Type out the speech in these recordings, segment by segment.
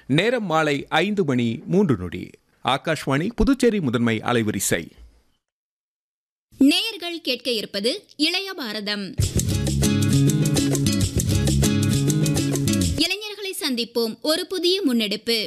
நேரம் மாலை ஐந்து மணி மூன்று நொடி ஆகாஷ்வாணி புதுச்சேரி முதன்மை அலைவரிசை நேயர்கள் கேட்க இருப்பது இளைய பாரதம் இளைஞர்களை சந்திப்போம் ஒரு புதிய முன்னெடுப்பு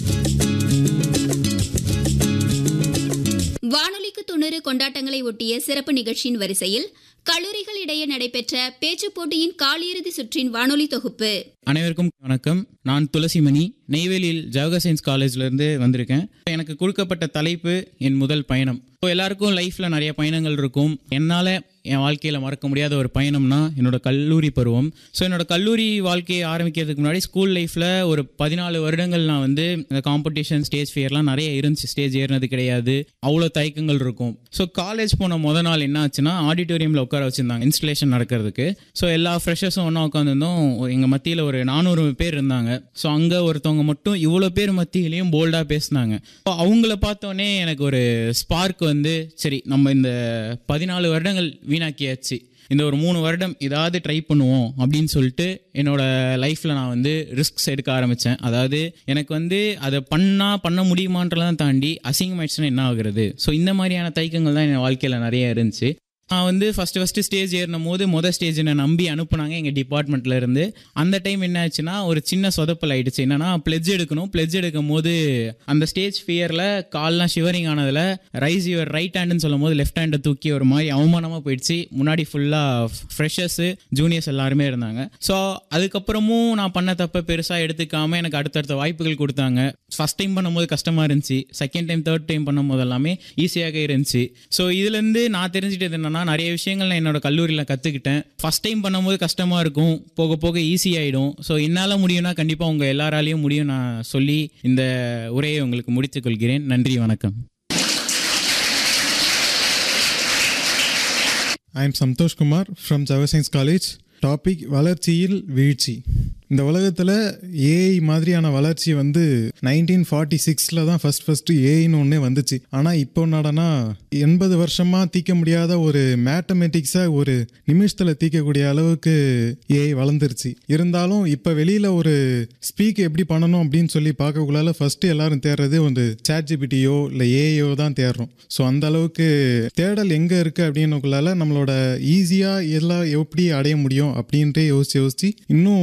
வானொலிக்கு தொண்ணூறு கொண்டாட்டங்களை ஒட்டிய சிறப்பு நிகழ்ச்சியின் வரிசையில் கல்லூரிகளிடையே நடைபெற்ற பேச்சுப் போட்டியின் காலியிறுதி சுற்றின் வானொலி தொகுப்பு அனைவருக்கும் வணக்கம் நான் துளசிமணி நெய்வேலியில் ஜவஹர் சயின்ஸ் காலேஜ்ல இருந்து வந்திருக்கேன் எனக்கு கொடுக்கப்பட்ட தலைப்பு என் முதல் பயணம் இப்போ எல்லாருக்கும் லைஃப்ல நிறைய பயணங்கள் இருக்கும் என்னால் என் வாழ்க்கையில் மறக்க முடியாத ஒரு பயணம்னா என்னோட கல்லூரி பருவம் ஸோ என்னோட கல்லூரி வாழ்க்கையை ஆரம்பிக்கிறதுக்கு முன்னாடி ஸ்கூல் லைஃப்பில் ஒரு பதினாலு வருடங்கள் நான் வந்து இந்த காம்படிஷன் ஸ்டேஜ் ஃபியர்லாம் நிறைய இருந்துச்சு ஸ்டேஜ் ஏறினது கிடையாது அவ்வளோ தயக்கங்கள் இருக்கும் ஸோ காலேஜ் போன முத நாள் என்ன ஆச்சுன்னா ஆடிட்டோரியமில் உட்கார வச்சுருந்தாங்க இன்ஸ்டலேஷன் நடக்கிறதுக்கு ஸோ எல்லா ஃப்ரெஷர்ஸும் ஒன்றா உட்காந்துருந்தோம் எங்கள் மத்தியில் ஒரு நானூறு பேர் இருந்தாங்க ஸோ அங்கே ஒருத்தவங்க மட்டும் இவ்வளோ பேர் மத்தியிலையும் போல்டாக பேசினாங்க ஸோ அவங்கள பார்த்தோன்னே எனக்கு ஒரு ஸ்பார்க் வந்து சரி நம்ம இந்த பதினாலு வருடங்கள் வீணாக்கியாச்சு இந்த ஒரு மூணு வருடம் ஏதாவது ட்ரை பண்ணுவோம் அப்படின்னு சொல்லிட்டு என்னோட லைஃப்பில் நான் வந்து ரிஸ்க்ஸ் எடுக்க ஆரம்பித்தேன் அதாவது எனக்கு வந்து அதை பண்ணால் பண்ண முடியுமான்றதான் தாண்டி அசிங்கமாயிடுச்சுன்னா என்ன ஆகுறது ஸோ இந்த மாதிரியான தைக்கங்கள் தான் என் வாழ்க்கையில் நிறைய இருந்துச்சு நான் வந்து ஃபஸ்ட்டு ஃபஸ்ட்டு ஸ்டேஜ் ஏறினும் போது மொதல் ஸ்டேஜ் என்னை நம்பி அனுப்புனாங்க எங்கள் டிபார்ட்மெண்ட்டில் இருந்து அந்த டைம் என்ன ஆச்சுன்னா ஒரு சின்ன சொதப்பல் ஆயிடுச்சு என்னன்னா பிளெஜ் எடுக்கணும் பிளெஜ் எடுக்கும் போது அந்த ஸ்டேஜ் ஃபியரில் கால்லாம் ஷிவரிங் ஆனதில் ரைஸ் யுவர் ரைட் ஹேண்டுன்னு சொல்லும் போது லெஃப்ட் ஹேண்டை தூக்கி ஒரு மாதிரி அவமானமாக போயிடுச்சு முன்னாடி ஃபுல்லாக ஃப்ரெஷர்ஸு ஜூனியர்ஸ் எல்லாருமே இருந்தாங்க ஸோ அதுக்கப்புறமும் நான் பண்ண தப்பை பெருசாக எடுத்துக்காம எனக்கு அடுத்தடுத்த வாய்ப்புகள் கொடுத்தாங்க ஃபஸ்ட் டைம் பண்ணும்போது கஷ்டமாக இருந்துச்சு செகண்ட் டைம் தேர்ட் டைம் பண்ணும்போது எல்லாமே ஈஸியாக இருந்துச்சு ஸோ இதுலேருந்து நான் தெரிஞ்சுட்டது என்னன்னா நிறைய விஷயங்கள் நான் என்னோட கல்லூரியில் கற்றுக்கிட்டேன் ஃபஸ்ட் டைம் பண்ணும்போது கஷ்டமாக இருக்கும் போக போக ஈஸி ஆகிடும் ஸோ என்னால் முடியும்னா கண்டிப்பாக உங்கள் எல்லாராலையும் முடியும் நான் சொல்லி இந்த உரையை உங்களுக்கு முடித்துக் கொள்கிறேன் நன்றி வணக்கம் I am Santosh Kumar from Jawahar science college topic வளர்ச்சியில் வீழ்ச்சி இந்த உலகத்தில் ஏஐ மாதிரியான வளர்ச்சி வந்து நைன்டீன் ஃபார்ட்டி சிக்ஸில் தான் ஃபஸ்ட் ஃபஸ்ட்டு ஏஐன்னு ஒன்றே வந்துச்சு ஆனால் இப்போ என்னடனா எண்பது வருஷமாக தீர்க்க முடியாத ஒரு மேத்தமெட்டிக்ஸை ஒரு நிமிஷத்தில் தீர்க்கக்கூடிய அளவுக்கு ஏஐ வளர்ந்துருச்சு இருந்தாலும் இப்போ வெளியில் ஒரு ஸ்பீக் எப்படி பண்ணணும் அப்படின்னு சொல்லி பார்க்கக்குள்ளால ஃபஸ்ட்டு எல்லாரும் தேடுறது ஒரு சேட் ஜிபிடியோ இல்லை ஏஐயோ தான் தேடுறோம் ஸோ அந்த அளவுக்கு தேடல் எங்கே இருக்குது அப்படின்னுக்குள்ளால நம்மளோட ஈஸியாக எல்லாம் எப்படி அடைய முடியும் அப்படின்ட்டு யோசிச்சு யோசிச்சு இன்னும்